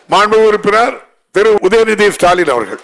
மாண்பு உறுப்பினர் திரு உதயநிதி ஸ்டாலின் அவர்கள்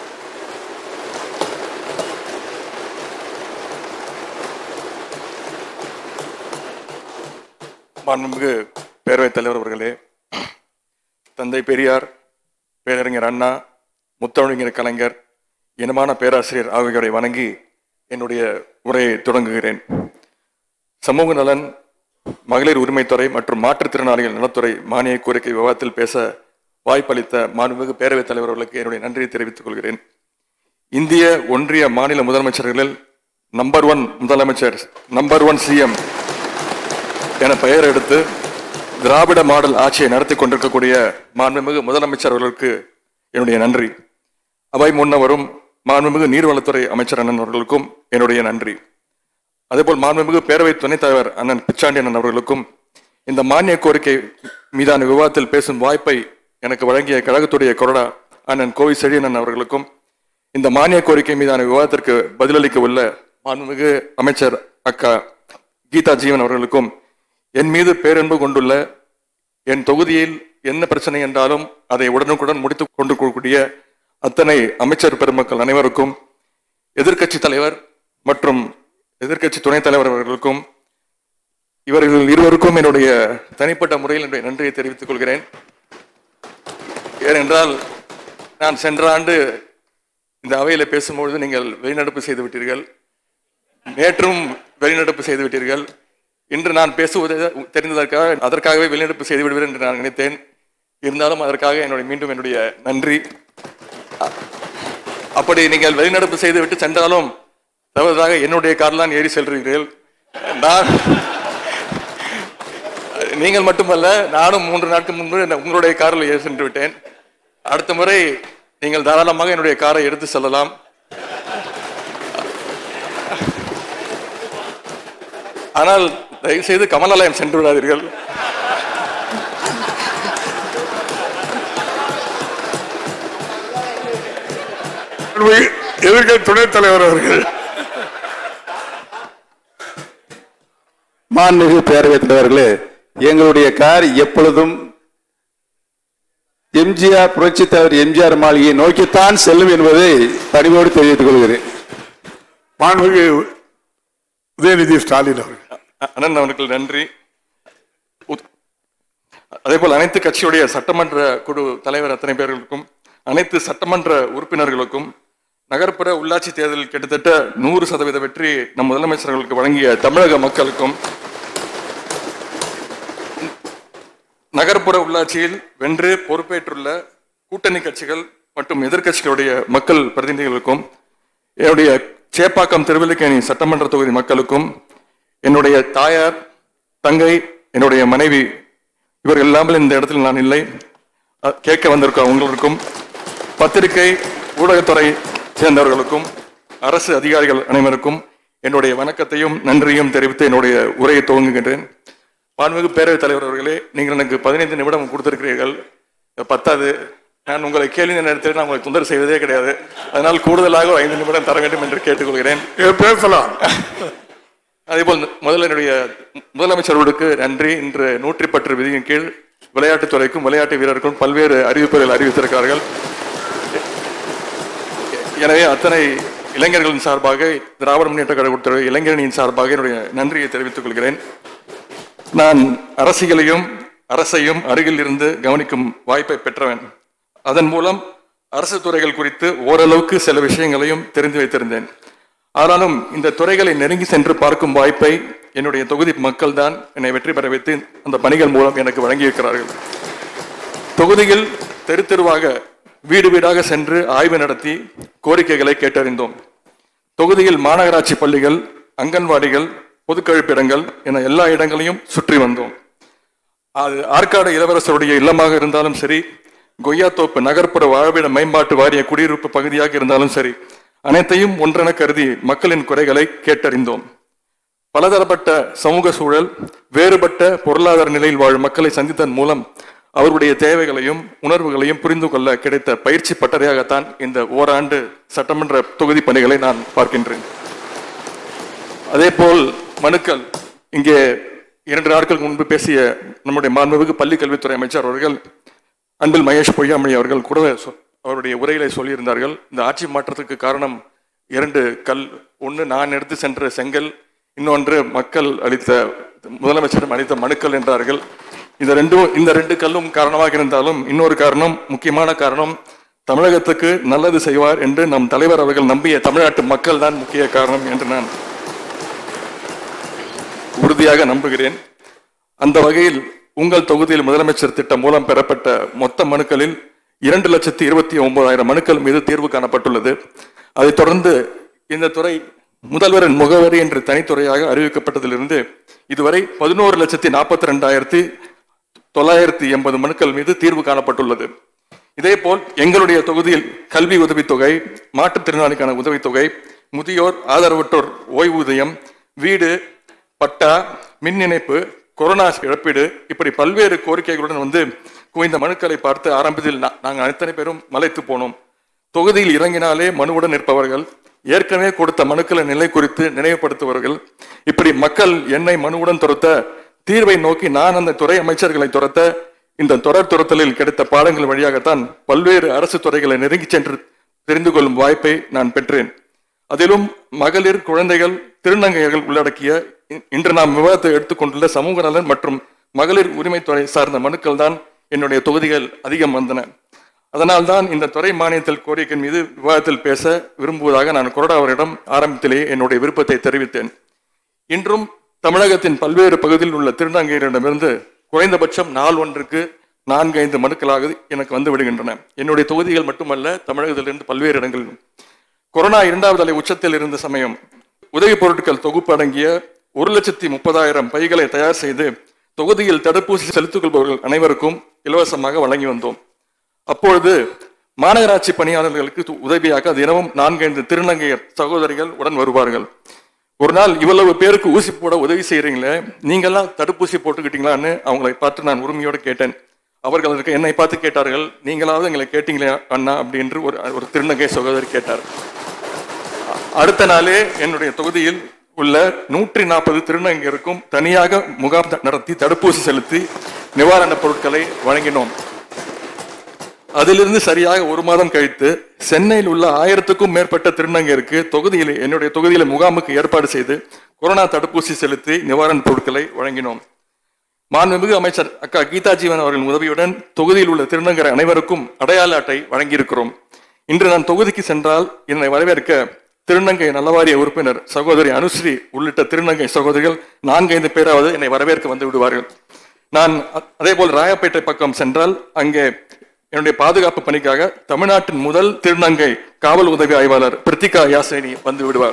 மாண்புமிகு பேரவைத் தலைவர் அவர்களே தந்தை பெரியார் பேரறிஞர் அண்ணா முத்தமிழறிஞர் கலைஞர் இனமான பேராசிரியர் ஆகியோரை வணங்கி என்னுடைய உரையை தொடங்குகிறேன் சமூக நலன் மகளிர் உரிமைத்துறை மற்றும் மாற்றுத்திறனாளிகள் நலத்துறை மானிய கோரிக்கை விவாதத்தில் பேச வாய்ப்பளித்த மாண்புமிகு பேரவைத் தலைவர் அவர்களுக்கு என்னுடைய நன்றியை தெரிவித்துக் கொள்கிறேன் இந்திய ஒன்றிய மாநில முதலமைச்சர்களில் நம்பர் ஒன் முதலமைச்சர் நம்பர் ஒன் சிஎம் என பெயர் எடுத்து திராவிட மாடல் ஆட்சியை நடத்தி கொண்டிருக்கக்கூடிய மாண்புமிகு முதலமைச்சர் அவர்களுக்கு என்னுடைய நன்றி அவை முன்னவரும் மாண்புமிகு நீர்வளத்துறை அமைச்சர் அண்ணன் அவர்களுக்கும் என்னுடைய நன்றி அதேபோல் மாண்புமிகு பேரவை துணைத் தலைவர் அண்ணன் பிச்சாண்டி அண்ணன் அவர்களுக்கும் இந்த மானிய கோரிக்கை மீதான விவாதத்தில் பேசும் வாய்ப்பை எனக்கு வழங்கிய கழகத்துடைய கொறடா அண்ணன் கோவை செழியண்ணன் அவர்களுக்கும் இந்த மானிய கோரிக்கை மீதான விவாதத்திற்கு பதிலளிக்க உள்ள மாண்புமிகு அமைச்சர் அக்கா கீதா ஜீவன் அவர்களுக்கும் என் மீது பேரன்பு கொண்டுள்ள என் தொகுதியில் என்ன பிரச்சனை என்றாலும் அதை உடனுக்குடன் முடித்துக் கொண்டு கூடிய அத்தனை அமைச்சர் பெருமக்கள் அனைவருக்கும் எதிர்க்கட்சி தலைவர் மற்றும் எதிர்க்கட்சி துணைத் தலைவர் அவர்களுக்கும் இவர்கள் இருவருக்கும் என்னுடைய தனிப்பட்ட முறையில் என்னுடைய நன்றியை தெரிவித்துக் கொள்கிறேன் ஏனென்றால் நான் சென்ற ஆண்டு இந்த அவையில பேசும்பொழுது நீங்கள் வெளிநடப்பு செய்து விட்டீர்கள் நேற்றும் வெளிநடப்பு செய்து விட்டீர்கள் இன்று நான் பேசுவது தெரிந்ததற்காக அதற்காகவே வெளிநடப்பு செய்து விடுவேன் என்று நான் நினைத்தேன் இருந்தாலும் அதற்காக என்னுடைய மீண்டும் என்னுடைய நன்றி அ- அப்படி நீங்கள் வெளிநடப்பு செய்து விட்டு சென்றாலும் தவறுதாக என்னுடைய காரில் தான் ஏறி செல்கிறீர்கள் நான் நீங்கள் மட்டுமல்ல நானும் மூன்று நாட்கள் முன்பு இந்த உங்களுடைய காரில் ஏறி சென்று விட்டேன் அடுத்த முறை நீங்கள் தாராளமாக என்னுடைய காரை எடுத்து செல்லலாம் ஆனால் தயவு செய்து கமலாலயம் சென்று விடாதீர்கள் மாண்புமிகு எதிர்க்கட்சி துணைத் தலைவர் அவர்கள் மாண்புமிகு பேரவைத் தலைவர்களே எங்களுடைய கார் எப்பொழுதும் எம்ஜிஆர் புரட்சித் தலைவர் எம்ஜிஆர் மாளிகையை நோக்கித்தான் செல்லும் என்பதை பணிவோடு தெரிவித்துக் கொள்கிறேன் மாண்புமிகு உதயநிதி ஸ்டாலின் அவர்கள் அ- அண்ணன் அவர்கள் நன்றி உத்- அதேபோல் அனைத்து கட்சியுடைய சட்டமன்ற குழு தலைவர் அத்தனை பேர்களுக்கும் அனைத்து சட்டமன்ற உறுப்பினர்களுக்கும் நகர்ப்புற உள்ளாட்சி தேர்தலில் கிட்டத்தட்ட நூறு சதவீத வெற்றி நம் முதலமைச்சர்களுக்கு வழங்கிய தமிழக மக்களுக்கும் நகர்ப்புற உள்ளாட்சியில் வென்று பொறுப்பேற்றுள்ள கூட்டணி கட்சிகள் மற்றும் எதிர்க்கட்சிகளுடைய மக்கள் பிரதிநிதிகளுக்கும் என்னுடைய சேப்பாக்கம் திருவல்லிக்கேணி சட்டமன்ற தொகுதி மக்களுக்கும் என்னுடைய தாயார் தங்கை என்னுடைய மனைவி இவர்கள் இல்லாமல் இந்த இடத்தில் நான் இல்லை அ- கேட்க வந்திருக்க உங்களுக்கும் பத்திரிகை ஊடகத்துறை சேர்ந்தவர்களுக்கும் அரசு அதிகாரிகள் அனைவருக்கும் என்னுடைய வணக்கத்தையும் நன்றியும் தெரிவித்து என்னுடைய உரையை துவங்குகின்றேன் மாண்புமிகு பேரவைத் தலைவர் அவர்களே நீங்கள் எனக்கு பதினைந்து நிமிடம் கொடுத்திருக்கிறீர்கள் இது பத்தாது நான் உங்களை கேள்வி நேரத்தில் நான் உங்களை தொந்தரவு செய்வதே கிடையாது அதனால் கூடுதலாக ஒரு ஐந்து நிமிடம் தர வேண்டும் என்று கேட்டுக்கொள்கிறேன் ஏ, பேசலாம் அதேபோல் முதல்ல என்னுடைய முதலமைச்சர்களுக்கு நன்றி இன்று நூற்றி பத்து விதியின் கீழ் விளையாட்டுத்துறைக்கும் விளையாட்டு வீரருக்கும் பல்வேறு அறிவிப்புகள் அறிவித்திருக்கிறார்கள் எனவே அத்தனை இளைஞர்களின் சார்பாக திராவிட முன்னேற்ற கழகத்துறை இளைஞரணியின் சார்பாக என்னுடைய நன்றியை தெரிவித்துக் கொள்கிறேன் நான் அரசியலையும் அரசையும் அருகில் இருந்து கவனிக்கும் வாய்ப்பை பெற்றவன் அதன் மூலம் அரசு துறைகள் குறித்து ஓரளவுக்கு சில விஷயங்களையும் தெரிந்து வைத்திருந்தேன் ஆனாலும் இந்த துறைகளை நெருங்கி சென்று பார்க்கும் வாய்ப்பை என்னுடைய தொகுதி மக்கள் தான் என்னை வெற்றி பெற வைத்து அந்த பணிகள் மூலம் எனக்கு வழங்கியிருக்கிறார்கள் தொகுதியில் தெரு தெருவாக வீடு வீடாக சென்று ஆய்வு நடத்தி கோரிக்கைகளை கேட்டறிந்தோம் தொகுதியில் மாநகராட்சி பள்ளிகள் அங்கன்வாடிகள் பொதுக்கழிப்பிடங்கள் என எல்லா இடங்களையும் சுற்றி வந்தோம் அது ஆற்காடு இளவரசருடைய இல்லமாக இருந்தாலும் சரி கொய்யாத்தோப்பு நகர்ப்புற வாழ்விட மேம்பாட்டு வாரிய குடியிருப்பு பகுதியாக இருந்தாலும் சரி அனைத்தையும் ஒன்றென கருதி மக்களின் குறைகளை கேட்டறிந்தோம் பலதரப்பட்ட சமூக சூழல் வேறுபட்ட பொருளாதார நிலையில் வாழும் மக்களை சந்தித்ததன் மூலம் அவர்களுடைய தேவைகளையும் உணர்வுகளையும் புரிந்து கொள்ள கிடைத்த பயிற்சி பட்டறையாகத்தான் இந்த ஓராண்டு சட்டமன்ற தொகுதி பணிகளை நான் பார்க்கின்றேன் அதேபோல் மனுக்கள் இங்கே இரண்டு நாட்களுக்கு முன்பு பேசிய நம்முடைய மாண்புமிகு பள்ளி கல்வித்துறை அமைச்சர் அவர்கள் அன்பில் மகேஷ் பொய்யாமொழி அவர்கள் கூட சொ- அவருடைய உரையிலே சொல்லியிருந்தார்கள் இந்த ஆட்சி மாற்றத்துக்கு காரணம் இரண்டு கல் ஒன்று நான் எடுத்து சென்ற செங்கல் இன்னொன்று மக்கள் அளித்த முதலமைச்சரிடம் அளித்த மனுக்கள் என்றார்கள் இந்த ரெண்டும் இந்த ரெண்டு கல்லும் காரணமாக இருந்தாலும் இன்னொரு காரணம் முக்கியமான காரணம் தமிழகத்துக்கு நல்லது செய்வார் என்று நம் தலைவர் அவர்கள் நம்பிய தமிழ்நாட்டு மக்கள் தான் முக்கிய காரணம் என்று நான் உறுதியாக நம்புகிறேன் அந்த வகையில் உங்கள் தொகுதியில் முதலமைச்சர் திட்டம் மூலம் பெறப்பட்ட மொத்த மனுக்களில் இரண்டு லட்சத்தி இருபத்தி ஒன்பதாயிரம் மனுக்கள் மீது தீர்வு காணப்பட்டுள்ளது அதைத் தொடர்ந்து இந்த துறை முதல்வரின் முகவரி என்று தனித்துறையாக அறிவிக்கப்பட்டதிலிருந்து இதுவரை பதினோரு லட்சத்தி நாற்பத்தி ரெண்டாயிரத்தி தொள்ளாயிரத்தி எண்பது மனுக்கள் மீது தீர்வு காணப்பட்டுள்ளது இதேபோல் எங்களுடைய தொகுதியில் கல்வி உதவித்தொகை மாற்றுத்திறனாளிக்கான உதவித்தொகை முதியோர் ஆதரவற்றோர் ஓய்வூதியம் வீடு பட்டா மின் இணைப்பு கொரோனா இழப்பீடு இப்படி பல்வேறு கோரிக்கைகளுடன் வந்து குவிந்த மனுக்களை பார்த்து ஆரம்பத்தில் நா- நாங்கள் அத்தனை பேரும் மலைத்து போனோம் தொகுதியில் இறங்கினாலே மனுவுடன் நிற்பவர்கள் ஏற்கனவே கொடுத்த மனுக்களை நிலை குறித்து நினைவுபடுத்துபவர்கள் இப்படி மக்கள் என்னை மனுவுடன் துரத்த தீர்வை நோக்கி நான் அந்த துறை அமைச்சர்களை துரத்த இந்த தொடர் துரத்தலில் கிடைத்த பாடங்கள் வழியாகத்தான் பல்வேறு அரசு துறைகளை நெருங்கி சென்று தெரிந்து கொள்ளும் வாய்ப்பை நான் பெற்றேன் அதிலும் மகளிர் குழந்தைகள் திருநங்கையர்கள் உள்ளடக்கிய இ- இன்று நாம் விவாதத்தை எடுத்துக்கொண்டுள்ள சமூக நலன் மற்றும் மகளிர் உரிமைத்துறை சார்ந்த மனுக்கள் தான் என்னுடைய தொகுதிகள் அதிகம் வந்தன அதனால்தான் இந்த துறை மானியத்தில் கோரிக்கையின் மீது விவாதத்தில் பேச விரும்புவதாக நான் கொறடா அவரிடம் ஆரம்பத்திலேயே என்னுடைய விருப்பத்தை தெரிவித்தேன் இன்றும் தமிழகத்தின் பல்வேறு பகுதியில் உள்ள திருநங்கையரிடமிருந்து குறைந்தபட்சம் நாள் ஒன்றுக்கு நான்கு ஐந்து மனுக்களாக எனக்கு வந்து விடுகின்றன என்னுடைய தொகுதிகள் மட்டுமல்ல தமிழகத்திலிருந்து பல்வேறு இடங்களிலும் கொரோனா இரண்டாவது அலை உச்சத்தில் இருந்த சமயம் உதவிப் பொருட்கள் தொகுப்பு அடங்கிய ஒரு லட்சத்தி முப்பதாயிரம் பைகளை தயார் செய்து தொகுதியில் தடுப்பூசி செலுத்திக் கொள்பவர்கள் அனைவருக்கும் இலவசமாக வழங்கி வந்தோம் அப்பொழுது மாநகராட்சி பணியாளர்களுக்கு து- உதவியாக தினமும் நான்கைந்து திருநங்கையர் சகோதரிகள் உடன் வருவார்கள் ஒரு நாள் இவ்வளவு பேருக்கு ஊசி போட உதவி செய்யறீங்களே நீங்கெல்லாம் தடுப்பூசி போட்டுக்கிட்டீங்களான்னு அவங்களை பார்த்து நான் உரிமையோடு கேட்டேன் அவர்கள் அதற்கு என்னை பார்த்து கேட்டார்கள் நீங்களாவது எங்களை கேட்டீங்களே அண்ணா அப்படின்னு ஒரு ஒரு திருநங்கை சகோதரி கேட்டார் அடுத்த நாளே என்னுடைய தொகுதியில் உள்ள நூற்றி நாற்பது திருநங்கையருக்கும் தனியாக முகாம் த- நடத்தி தடுப்பூசி செலுத்தி நிவாரணப் பொருட்களை வழங்கினோம் அதிலிருந்து சரியாக ஒரு மாதம் கழித்து சென்னையில் உள்ள ஆயிரத்துக்கும் மேற்பட்ட திருநங்கையருக்கு தொகுதியில் என்னுடைய தொகுதியில முகாமுக்கு ஏற்பாடு செய்து கொரோனா தடுப்பூசி செலுத்தி நிவாரணப் பொருட்களை வழங்கினோம் மாண்புமிகு அமைச்சர் அக்கா கீதா ஜீவன் அவர்களின் உதவியுடன் தொகுதியில் உள்ள திருநங்கர் அனைவருக்கும் அடையாள அட்டை வழங்கியிருக்கிறோம் இன்று நான் தொகுதிக்கு சென்றால் என்னை வரவேற்க திருநங்கை நலவாரிய உறுப்பினர் சகோதரி அனுஸ்ரீ உள்ளிட்ட திருநங்கை சகோதரிகள் நான்கைந்து பேராவது என்னை வரவேற்க வந்து விடுவார்கள் நான் அ- அதேபோல் ராயப்பேட்டை பக்கம் சென்றால் அங்கே என்னுடைய பாதுகாப்பு பணிக்காக தமிழ்நாட்டின் முதல் திருநங்கை காவல் உதவி ஆய்வாளர் பிரித்திகா யாசினி வந்து விடுவார்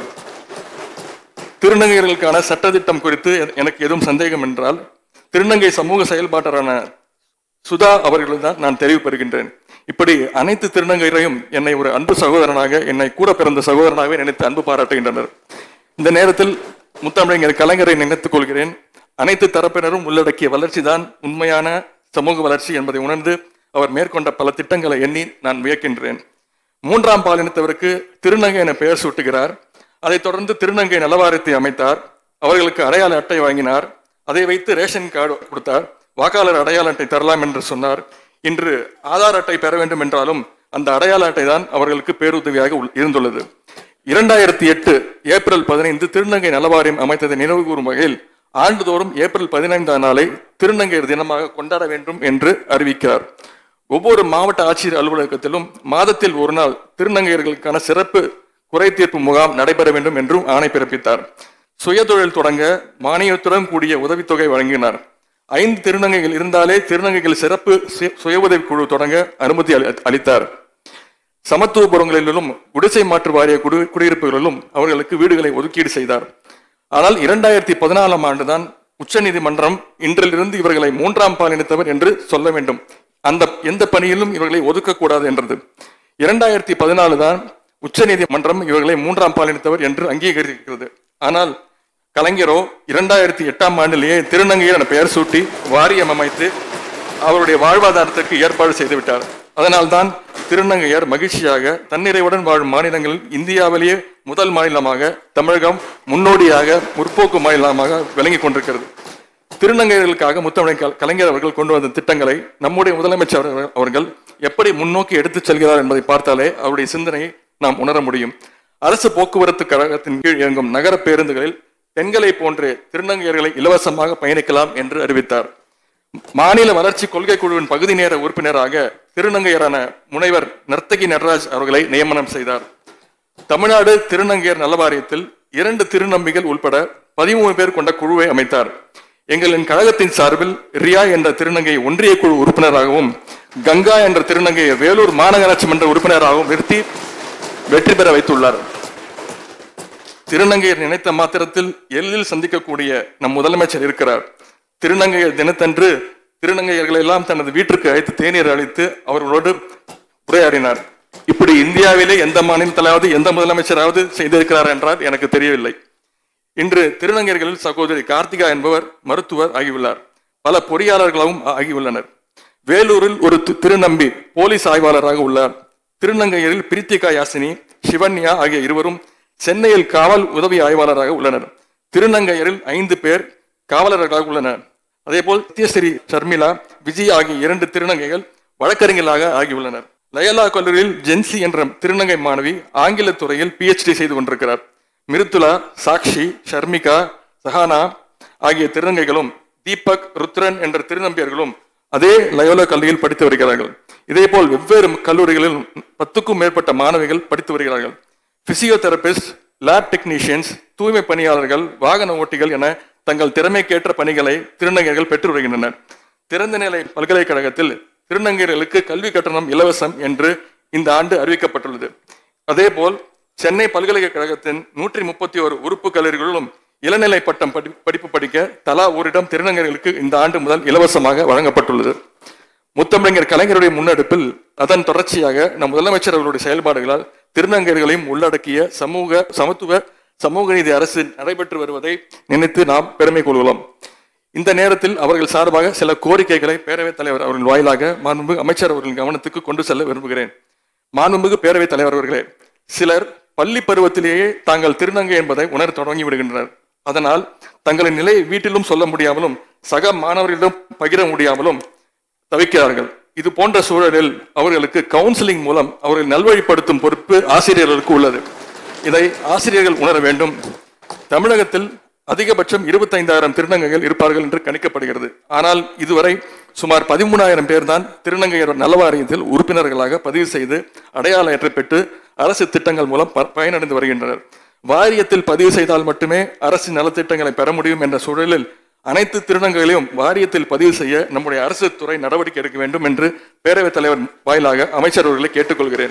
திருநங்கையர்களுக்கான சட்டத்திட்டம் குறித்து எ- எனக்கு எதுவும் சந்தேகம் என்றால் திருநங்கை சமூக செயல்பாட்டரான சுதா அவர்களும் தான் நான் தெரிவு பெறுகின்றேன் இப்படி அனைத்து திருநங்கையரையும் என்னை ஒரு அன்பு சகோதரனாக என்னை கூட பிறந்த சகோதரனாகவே நினைத்து அன்பு பாராட்டுகின்றனர் இந்த நேரத்தில் முத்தமிழர் கலைஞரை நினைத்துக் கொள்கிறேன் அனைத்து தரப்பினரும் உள்ளடக்கிய வளர்ச்சி தான் உண்மையான சமூக வளர்ச்சி என்பதை உணர்ந்து அவர் மேற்கொண்ட பல திட்டங்களை எண்ணி நான் வியக்கின்றேன் மூன்றாம் பாலினத்தவருக்கு திருநங்கை என பெயர் சூட்டுகிறார் அதைத் தொடர்ந்து திருநங்கை நலவாரியத்தை அமைத்தார் அவர்களுக்கு அடையாள அட்டை வழங்கினார் அதை வைத்து ரேஷன் கார்டு கொடுத்தார் வாக்காளர் அடையாள அட்டை தரலாம் என்று சொன்னார் இன்று ஆதார் அட்டை பெற வேண்டும் என்றாலும் அந்த அடையாள அட்டை தான் அவர்களுக்கு பேருதவியாக உள்- இருந்துள்ளது இரண்டாயிரத்தி எட்டு ஏப்ரல் பதினைந்து திருநங்கை நலவாரியம் அமைத்ததை நினைவு கூறும் வகையில் ஆண்டுதோறும் ஏப்ரல் பதினைந்தாம் நாளை திருநங்கையர் தினமாக கொண்டாட வேண்டும் என்று அறிவிக்கிறார் ஒவ்வொரு மாவட்ட ஆட்சியர் அலுவலகத்திலும் மாதத்தில் ஒரு நாள் திருநங்கையர்களுக்கான சிறப்பு குறை தீர்ப்பு முகாம் நடைபெற வேண்டும் என்றும் ஆணை பிறப்பித்தார் சுயதொழில் தொடங்க மானியத்துடன் கூடிய உதவித்தொகை வழங்கினார் ஐந்து திருநங்கைகள் இருந்தாலே திருநங்கைகள் சிறப்பு சுய- சுய உதவி குழு தொடங்க அனுமதி அளி- அளித்தார் சமத்துவபுரங்களிலும் குடிசை மாற்று வாரிய குடி குடியிருப்புகளிலும் அவர்களுக்கு வீடுகளை ஒதுக்கீடு செய்தார் ஆனால் இரண்டாயிரத்தி பதினாலாம் ஆண்டுதான் உச்சநீதிமன்றம் இன்றிலிருந்து இவர்களை மூன்றாம் பாலினத்தவர் என்று சொல்ல வேண்டும் அந்த எந்த பணியிலும் இவர்களை ஒதுக்கக்கூடாது என்றது இரண்டாயிரத்தி பதினாலு தான் உச்சநீதிமன்றம் இவர்களை மூன்றாம் பாலினத்தவர் என்று அங்கீகரிக்கிறது ஆனால் கலைஞரோ இரண்டாயிரத்தி எட்டாம் ஆண்டிலேயே திருநங்கையர் என பெயர் சூட்டி வாரியம் அமைத்து அவருடைய வாழ்வாதாரத்திற்கு ஏற்பாடு செய்துவிட்டார் அதனால்தான் திருநங்கையர் மகிழ்ச்சியாக தன்னிறைவுடன் வாழும் மாநிலங்களில் இந்தியாவிலேயே முதல் மாநிலமாக தமிழகம் முன்னோடியாக முற்போக்கு மாநிலமாக விளங்கி கொண்டிருக்கிறது திருநங்கைகளுக்காக முத்தமிழ் கல- கலைஞர் அவர்கள் கொண்டு வந்த திட்டங்களை நம்முடைய முதலமைச்சர் அவர்கள்- அவர்கள் எப்படி முன்னோக்கி எடுத்துச் செல்கிறார் என்பதை பார்த்தாலே அவருடைய சிந்தனையை நாம் உணர முடியும் அரசு போக்குவரத்து கழகத்தின் கீழ் இயங்கும் நகர பேருந்துகளில் பெண்களை போன்று திருநங்கையர்களை இலவசமாக பயணிக்கலாம் என்று அறிவித்தார் மாநில வளர்ச்சி கொள்கை குழுவின் பகுதி நேர உறுப்பினராக திருநங்கையரான முனைவர் நர்த்தகி நடராஜ் அவர்களை நியமனம் செய்தார் தமிழ்நாடு திருநங்கையர் நல வாரியத்தில் இரண்டு திருநம்பிகள் உட்பட பதிமூணு பேர் கொண்ட குழுவை அமைத்தார் எங்களின் கழகத்தின் சார்பில் ரியா என்ற திருநங்கை ஒன்றிய குழு உறுப்பினராகவும் கங்கா என்ற திருநங்கையை வேலூர் மாநகராட்சி மன்ற உறுப்பினராகவும் நிறுத்தி வெற்றி பெற வைத்துள்ளார் திருநங்கையர் நினைத்த மாத்திரத்தில் எளிதில் சந்திக்கக்கூடிய நம் முதலமைச்சர் இருக்கிறார் திருநங்கையர் தினத்தன்று திருநங்கையர்களை எல்லாம் தனது வீட்டிற்கு அழைத்து தேநீர் அளித்து அவர்களோடு உரையாடினார் இப்படி இந்தியாவிலே எந்த மாநிலத்திலாவது எந்த முதலமைச்சராவது செய்திருக்கிறார் என்றால் எனக்கு தெரியவில்லை இன்று திருநங்கையர்களில் சகோதரி கார்த்திகா என்பவர் மருத்துவர் ஆகியுள்ளார் பல பொறியாளர்களாகவும் ஆகியுள்ளனர் வேலூரில் ஒரு தி- திருநம்பி போலீஸ் ஆய்வாளராக உள்ளார் திருநங்கையரில் பிரீத்திகா யாசினி சிவன்யா ஆகிய இருவரும் சென்னையில் காவல் உதவி ஆய்வாளராக உள்ளனர் திருநங்கையரில் ஐந்து பேர் காவலர்களாக உள்ளனர் அதேபோல் சத்யஸ்ரீ ஷர்மிளா விஜய் ஆகிய இரண்டு திருநங்கைகள் வழக்கறிஞர்களாக ஆகியுள்ளனர் லயலா கல்லூரியில் ஜென்சி என்ற திருநங்கை மாணவி ஆங்கில துறையில் பிஹெச்டி செய்து கொண்டிருக்கிறார் மிருத்துலா சாக்ஷி ஷர்மிகா சஹானா ஆகிய திருநங்கைகளும் தீபக் ருத்ரன் என்ற திருநம்பியர்களும் அதே லயோலா கல்லூரியில் படித்து வருகிறார்கள் இதேபோல் வெவ்வேறு கல்லூரிகளில் பத்துக்கும் மேற்பட்ட மாணவிகள் படித்து வருகிறார்கள் பிசியோதெரபிஸ்ட் லேப் டெக்னீஷியன்ஸ் தூய்மை பணியாளர்கள் வாகன ஓட்டிகள் என தங்கள் திறமைக்கேற்ற பணிகளை திருநங்கைகள் பெற்று வருகின்றனர் திறந்தநிலை பல்கலைக்கழகத்தில் திருநங்கையர்களுக்கு கல்வி கட்டணம் இலவசம் என்று இந்த ஆண்டு அறிவிக்கப்பட்டுள்ளது அதேபோல் சென்னை பல்கலைக்கழகத்தின் நூற்றி முப்பத்தி ஒரு உறுப்பு கல்லூரிகளிலும் இளநிலை பட்டம் படி படிப்பு படிக்க தலா ஓரிடம் திருநங்கைகளுக்கு இந்த ஆண்டு முதல் இலவசமாக வழங்கப்பட்டுள்ளது முத்தமிழர் கலைஞருடைய முன்னெடுப்பில் அதன் தொடர்ச்சியாக நம் முதலமைச்சர் அவர்களுடைய செயல்பாடுகளால் திருநங்கைகளையும் உள்ளடக்கிய சமூக சமத்துவ சமூக நீதி அரசு நடைபெற்று வருவதை நினைத்து நாம் பெருமை கொள்கிறோம் இந்த நேரத்தில் அவர்கள் சார்பாக சில கோரிக்கைகளை பேரவைத் தலைவர் அவர்கள் வாயிலாக மாண்புமிகு அமைச்சர் அவர்களின் கவனத்துக்கு கொண்டு செல்ல விரும்புகிறேன் மாண்புமிகு பேரவைத் தலைவர் அவர்களே சிலர் பள்ளி பருவத்திலேயே தாங்கள் திருநங்கை என்பதை உணர தொடங்கி விடுகின்றனர் அதனால் தங்களின் நிலையை வீட்டிலும் சொல்ல முடியாமலும் சக மாணவர்களிடம் பகிர முடியாமலும் தவிக்கிறார்கள் இது போன்ற சூழலில் அவர்களுக்கு கவுன்சிலிங் மூலம் அவர்கள் நல்வழிப்படுத்தும் பொறுப்பு ஆசிரியர்களுக்கு உள்ளது இதை ஆசிரியர்கள் உணர வேண்டும் தமிழகத்தில் அதிகபட்சம் இருபத்தைந்தாயிரம் திருநங்கைகள் இருப்பார்கள் என்று கணிக்கப்படுகிறது ஆனால் இதுவரை சுமார் பதிமூணாயிரம் பேர் தான் திருநங்கையர் நலவாரியத்தில் உறுப்பினர்களாக பதிவு செய்து அடையாள ஏற்ற பெற்று அரசு திட்டங்கள் மூலம் ப- பயனடைந்து வருகின்றனர் வாரியத்தில் பதிவு செய்தால் மட்டுமே அரசு நலத்திட்டங்களை பெற முடியும் என்ற சூழலில் அனைத்து திருநங்கைகளையும் வாரியத்தில் பதிவு செய்ய நம்முடைய அரசு துறை நடவடிக்கை எடுக்க வேண்டும் என்று பேரவைத் தலைவர் வாயிலாக அமைச்சர் அவர்களை கேட்டுக்கொள்கிறேன்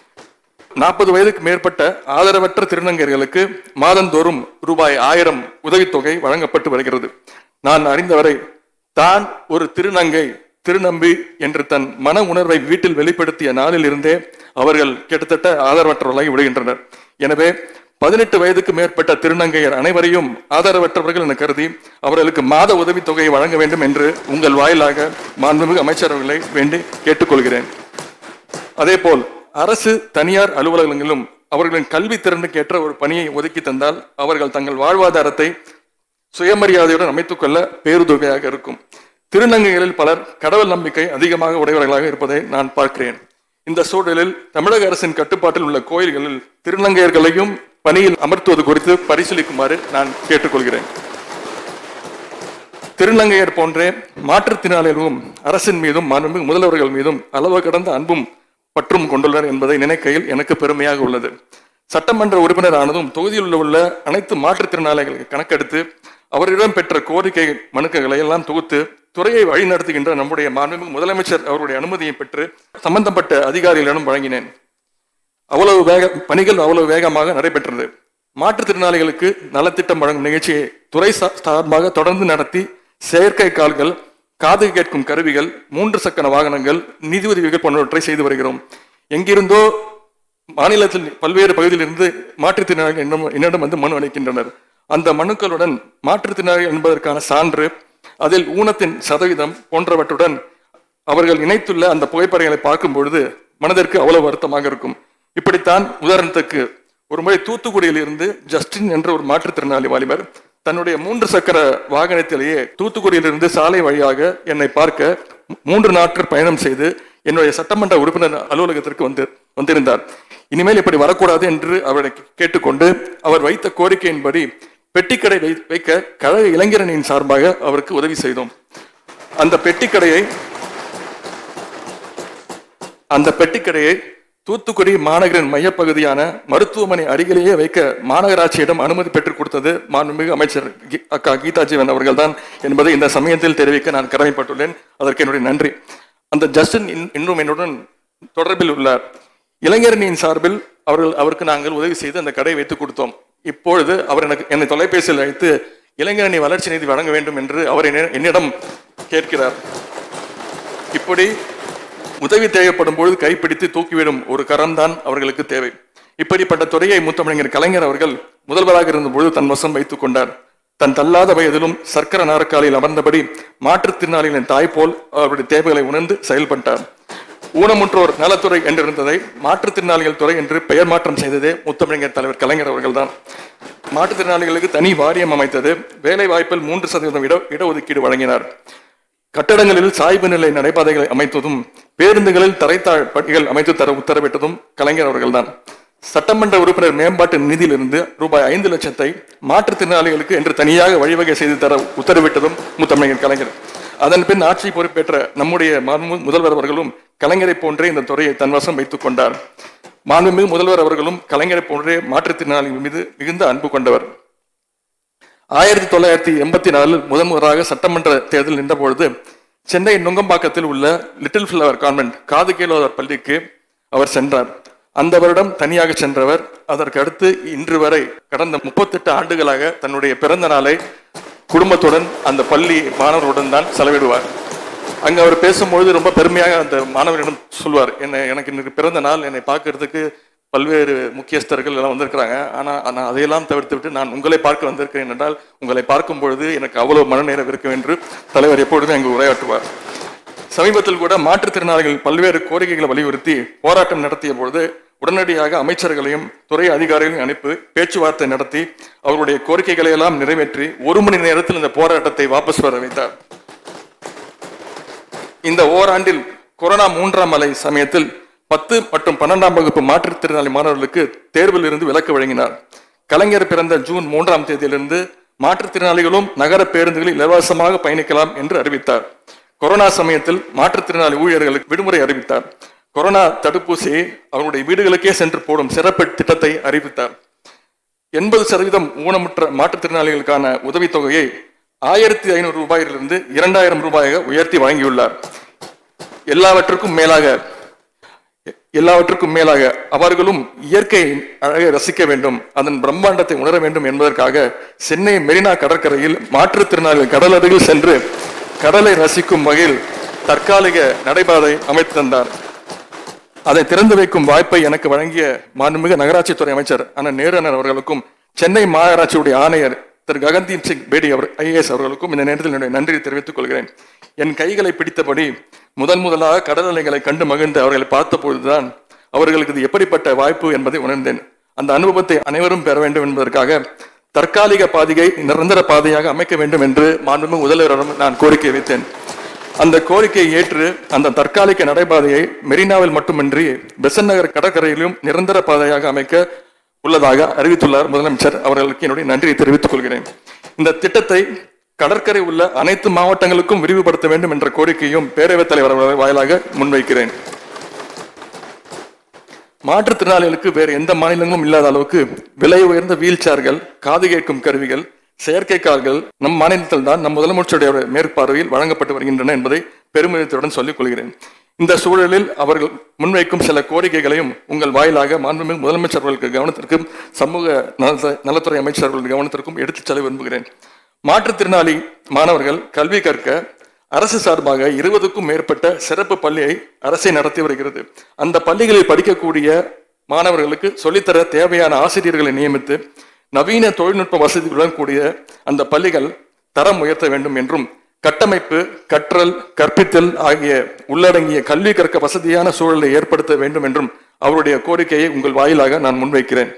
நாற்பது வயதுக்கு மேற்பட்ட ஆதரவற்ற திருநங்கையர்களுக்கு மாதந்தோறும் ரூபாய் ஆயிரம் உதவித்தொகை வழங்கப்பட்டு வருகிறது நான் அறிந்தவரை தான் ஒரு திருநங்கை திருநம்பி என்று தன் மன உணர்வை வீட்டில் வெளிப்படுத்திய நாளில் இருந்தே அவர்கள் கிட்டத்தட்ட ஆதரவற்றவர்களாகி விடுகின்றனர் எனவே பதினெட்டு வயதுக்கு மேற்பட்ட திருநங்கையர் அனைவரையும் ஆதரவற்றவர்கள் என கருதி அவர்களுக்கு மாத உதவித்தொகையை வழங்க வேண்டும் என்று உங்கள் வாயிலாக மாண்புமிகு அமைச்சர் அவர்களை வேண்டி கேட்டுக்கொள்கிறேன் அதேபோல் அரசு தனியார் அலுவலகங்களிலும் அவர்களின் கல்வி திறனுக்கு ஏற்ற ஒரு பணியை ஒதுக்கி தந்தால் அவர்கள் தங்கள் வாழ்வாதாரத்தை சுயமரியாதையுடன் அமைத்துக் கொள்ள பேருதவியாக இருக்கும் திருநங்கைகளில் பலர் கடவுள் நம்பிக்கை அதிகமாக உடையவர்களாக இருப்பதை நான் பார்க்கிறேன் இந்த சூழலில் தமிழக அரசின் கட்டுப்பாட்டில் உள்ள கோயில்களில் திருநங்கையர்களையும் பணியில் அமர்த்துவது குறித்து பரிசீலிக்குமாறு நான் கேட்டுக்கொள்கிறேன் திருநங்கையர் போன்றே மாற்றுத்திறனாளிகளும் அரசின் மீதும் மாண்புமிகு முதல்வர்கள் மீதும் அளவு கடந்த அன்பும் பற்றும் கொண்டுள்ளனர் என்பதை நினைக்கையில் எனக்கு பெருமையாக உள்ளது சட்டமன்ற உறுப்பினர் ஆனதும் தொகுதியில் உள்ள அனைத்து மாற்றுத்திறனாளிகளுக்கு கணக்கெடுத்து அவரிடம் பெற்ற கோரிக்கை மனுக்களை எல்லாம் தொகுத்து துறையை வழிநடத்துகின்ற நம்முடைய மாண்புமிகு முதலமைச்சர் அவருடைய அனுமதியை பெற்று சம்பந்தப்பட்ட அதிகாரிகளிடம் வழங்கினேன் அவ்வளவு வேக பணிகள் அவ்வளவு வேகமாக நடைபெற்றது மாற்றுத்திறனாளிகளுக்கு நலத்திட்டம் வழங்கும் நிகழ்ச்சியை துறை சா- சார்பாக தொடர்ந்து நடத்தி செயற்கை கால்கள் காது கேட்கும் கருவிகள் மூன்று சக்கர வாகனங்கள் நிதி உதவிகள் போன்றவற்றை செய்து வருகிறோம் எங்கிருந்தோ மாநிலத்தில் பல்வேறு பகுதியிலிருந்து மாற்றுத்திறனாளிகள் என்னிடம் என்னிடம் வந்து மனு அளிக்கின்றனர் அந்த மனுக்களுடன் மாற்றுத்திறனாளிகள் என்பதற்கான சான்று அதில் ஊனத்தின் சதவீதம் போன்றவற்றுடன் அவர்கள் இணைத்துள்ள அந்த புகைப்படங்களை பார்க்கும் பொழுது மனதிற்கு அவ்வளவு வருத்தமாக இருக்கும் இப்படித்தான் உதாரணத்துக்கு ஒரு முறை தூத்துக்குடியில் இருந்து ஜஸ்டின் என்ற ஒரு மாற்றுத்திறனாளி வாலிபர் தன்னுடைய மூன்று சக்கர வாகனத்திலேயே தூத்துக்குடியிலிருந்து சாலை வழியாக என்னை பார்க்க மூன்று நாட்கள் பயணம் செய்து என்னுடைய சட்டமன்ற உறுப்பினர் அலுவலகத்திற்கு வந்து வந்திருந்தார் இனிமேல் இப்படி வரக்கூடாது என்று அவரை கேட்டுக்கொண்டு அவர் வைத்த கோரிக்கையின்படி பெட்டிக்கடை வை- வைக்க கழக இளைஞரணியின் சார்பாக அவருக்கு உதவி செய்தோம் அந்த பெட்டிக்கடையை அந்த பெட்டிக்கடையை தூத்துக்குடி மாநகரின் மையப்பகுதியான மருத்துவமனை அருகிலேயே வைக்க மாநகராட்சியிடம் அனுமதி பெற்றுக் கொடுத்தது மாண்புமிகு அமைச்சர் கீ- அக்கா கீதா ஜீவன் அவர்கள்தான் என்பதை இந்த சமயத்தில் தெரிவிக்க நான் கடமைப்பட்டுள்ளேன் அதற்கு என்னுடைய நன்றி அந்த ஜஸ்டின் இன்- இன்னும் என்னுடன் தொடர்பில் உள்ளார் இளைஞரணியின் சார்பில் அவர்கள் அவருக்கு நாங்கள் உதவி செய்து அந்த கடை வைத்துக் கொடுத்தோம் இப்பொழுது அவர் எனக்கு என்னை தொலைபேசியில் அழைத்து இளைஞரணி வளர்ச்சி நிதி வழங்க வேண்டும் என்று அவர் என்னி- என்னிடம் கேட்கிறார் இப்படி உதவி தேவைப்படும் பொழுது கைப்பிடித்து தூக்கிவிடும் ஒரு கரம்தான் அவர்களுக்கு தேவை இப்படிப்பட்ட துறையை முத்தமிழர் கலைஞர் அவர்கள் முதல்வராக இருந்தபொழுது தன் வசம் வைத்துக் கொண்டார் தன் தள்ளாத வயதிலும் சர்க்கர நாற்காலியில் அமர்ந்தபடி மாற்றுத்திறனாளிகளின் தாய் போல் அவருடைய தேவைகளை உணர்ந்து செயல்பட்டார் ஊனமுற்றோர் நலத்துறை என்றிருந்ததை மாற்றுத்திறனாளிகள் துறை என்று பெயர் மாற்றம் செய்ததே முத்தமிழர் தலைவர் கலைஞர் அவர்கள்தான் மாற்றுத்திறனாளிகளுக்கு தனி வாரியம் அமைத்தது வேலை வாய்ப்பில் மூன்று சதவீதம் இட இடஒதுக்கீடு வழங்கினார் கட்டடங்களில் சாய்வு நிலை நடைபாதைகளை அமைத்ததும் பேருந்துகளில் தரைத்தாழ் படிகள் அமைத்து தர உத்தரவிட்டதும் கலைஞர் அவர்கள்தான் சட்டமன்ற உறுப்பினர் மேம்பாட்டு நிதியிலிருந்து ரூபாய் ஐந்து லட்சத்தை மாற்றுத்திறனாளிகளுக்கு என்று தனியாக வழிவகை செய்து தர உத்தரவிட்டதும் முத்தமிழர் கலைஞர் அதன் பின் ஆட்சி பொறுப்பேற்ற நம்முடைய மாண்புமிகு முதல்வர் அவர்களும் கலைஞரை போன்றே இந்த துறையை தன்வசம் வைத்துக் கொண்டார் மாண்புமிகு முதல்வர் அவர்களும் கலைஞரை போன்றே மாற்றுத்திறனாளிகள் மீது மிகுந்த அன்பு கொண்டவர் ஆயிரத்தி தொள்ளாயிரத்தி எண்பத்தி நாலில் முதன் முதலாக சட்டமன்ற தேர்தல் நின்றபொழுது சென்னை நுங்கம்பாக்கத்தில் உள்ள லிட்டில் ஃபிளவர் கான்வென்ட் காது கேளோதர் பள்ளிக்கு அவர் சென்றார் அந்த வருடம் தனியாக சென்றவர் அதற்கு அடுத்து இன்று வரை கடந்த முப்பத்தெட்டு ஆண்டுகளாக தன்னுடைய பிறந்த நாளை குடும்பத்துடன் அந்த பள்ளி மாணவர்களுடன் தான் செலவிடுவார் அங்க அவர் பேசும்பொழுது ரொம்ப பெருமையாக அந்த மாணவரிடம் சொல்வார் என்ன எனக்கு இன்னைக்கு பிறந்த நாள் என்னை பார்க்கறதுக்கு பல்வேறு முக்கியஸ்தர்கள் எல்லாம் வந்திருக்கிறாங்க ஆனா நான் அதையெல்லாம் தவிர்த்து விட்டு நான் உங்களை பார்க்க வந்திருக்கிறேன் என்றால் உங்களை பார்க்கும் பொழுது எனக்கு அவ்வளவு மனநேரம் இருக்கும் என்று தலைவர் எப்பொழுதும் அங்கு உரையாற்றுவார் சமீபத்தில் கூட மாற்றுத்திறனாளிகள் பல்வேறு கோரிக்கைகளை வலியுறுத்தி போராட்டம் நடத்திய பொழுது உடனடியாக அமைச்சர்களையும் துறை அதிகாரிகளையும் அனுப்பி பேச்சுவார்த்தை நடத்தி அவருடைய கோரிக்கைகளை எல்லாம் நிறைவேற்றி ஒரு மணி நேரத்தில் இந்த போராட்டத்தை வாபஸ் பெற வைத்தார் இந்த ஓராண்டில் கொரோனா மூன்றாம் அலை சமயத்தில் பத்து மற்றும் பன்னெண்டாம் வகுப்பு மாற்றுத்திறனாளி மாணவர்களுக்கு தேர்வில் இருந்து விலக்கு வழங்கினார் கலைஞர் பிறந்த ஜூன் மூன்றாம் தேதியிலிருந்து மாற்றுத்திறனாளிகளும் நகர பேருந்துகளில் இலவசமாக பயணிக்கலாம் என்று அறிவித்தார் கொரோனா சமயத்தில் மாற்றுத்திறனாளி ஊழியர்களுக்கு விடுமுறை அறிவித்தார் கொரோனா தடுப்பூசியை அவருடைய வீடுகளுக்கே சென்று போடும் சிறப்பு திட்டத்தை அறிவித்தார் எண்பது சதவீதம் ஊனமுற்ற மாற்றுத்திறனாளிகளுக்கான உதவித்தொகையை ஆயிரத்தி ஐநூறு ரூபாயிலிருந்து இரண்டாயிரம் ரூபாயாக உயர்த்தி வழங்கியுள்ளார் எல்லாவற்றுக்கும் மேலாக எல்லாவற்றுக்கும் மேலாக அவர்களும் இயற்கையின் அழகை ரசிக்க வேண்டும் அதன் பிரம்மாண்டத்தை உணர வேண்டும் என்பதற்காக சென்னை மெரினா கடற்கரையில் மாற்றுத்திறனாளிகள் கடல் அருகில் சென்று கடலை ரசிக்கும் வகையில் தற்காலிக நடைபாதை அமைத்து தந்தார் அதை திறந்து வைக்கும் வாய்ப்பை எனக்கு வழங்கிய மாண்புமிகு நகராட்சித்துறை அமைச்சர் அண்ணன் நேரு அண்ணன் அவர்களுக்கும் சென்னை மாநகராட்சியுடைய ஆணையர் திரு ககன்தீப் சிங் பேடி அவர் ஐஏஎஸ் அவர்களுக்கும் இந்த நேரத்தில் என்னுடைய நன்றியை தெரிவித்துக் கொள்கிறேன் என் கைகளை பிடித்தபடி முதன் முதலாக கடல் அலைகளை கண்டு மகிழ்ந்து அவர்களை பார்த்த பொழுதுதான் அவர்களுக்கு இது எப்படிப்பட்ட வாய்ப்பு என்பதை உணர்ந்தேன் அந்த அனுபவத்தை அனைவரும் பெற வேண்டும் என்பதற்காக தற்காலிக பாதையை நிரந்தர பாதையாக அமைக்க வேண்டும் என்று மாண்புமிகு முதல்வரிடம் நான் கோரிக்கை வைத்தேன் அந்த கோரிக்கையை ஏற்று அந்த தற்காலிக நடைபாதையை மெரினாவில் மட்டுமின்றி பெசன் நகர் கடற்கரையிலும் நிரந்தர பாதையாக அமைக்க உள்ளதாக அறிவித்துள்ளார் முதலமைச்சர் அவர்களுக்கு என்னுடைய நன்றியை தெரிவித்துக் கொள்கிறேன் இந்த திட்டத்தை கடற்கரை உள்ள அனைத்து மாவட்டங்களுக்கும் விரிவுபடுத்த வேண்டும் என்ற கோரிக்கையும் பேரவைத் தலைவர் அவர்கள் வாயிலாக முன்வைக்கிறேன் மாற்றுத்திறனாளிகளுக்கு வேறு எந்த மாநிலங்களும் இல்லாத அளவுக்கு விலை உயர்ந்த வீல் சேர்கள் காது கேட்கும் கருவிகள் செயற்கை கால்கள் நம் மாநிலத்தில் தான் நம் முதலமைச்சருடைய மேற்பார்வையில் வழங்கப்பட்டு வருகின்றன என்பதை பெருமிதத்துடன் சொல்லிக் கொள்கிறேன் இந்த சூழலில் அவர்கள் முன்வைக்கும் சில கோரிக்கைகளையும் உங்கள் வாயிலாக மாண்புமிகு முதலமைச்சர் அவர்களுக்கு கவனத்திற்கும் சமூக நலத்த- நலத்துறை அமைச்சர் அவர்களுடைய கவனத்திற்கும் எடுத்துச் செல்ல விரும்புகிறேன் மாற்றுத்திறனாளி மாணவர்கள் கல்வி கற்க அரசு சார்பாக இருபதுக்கும் மேற்பட்ட சிறப்பு பள்ளியை அரசை நடத்தி வருகிறது அந்த பள்ளிகளில் படிக்கக்கூடிய மாணவர்களுக்கு சொல்லித்தர தேவையான ஆசிரியர்களை நியமித்து நவீன தொழில்நுட்ப வசதிகளுடன் கூடிய அந்த பள்ளிகள் தரம் உயர்த்த வேண்டும் என்றும் கட்டமைப்பு கற்றல் கற்பித்தல் ஆகிய உள்ளடங்கிய கல்வி கற்க வசதியான சூழலை ஏற்படுத்த வேண்டும் என்றும் அவருடைய கோரிக்கையை உங்கள் வாயிலாக நான் முன்வைக்கிறேன்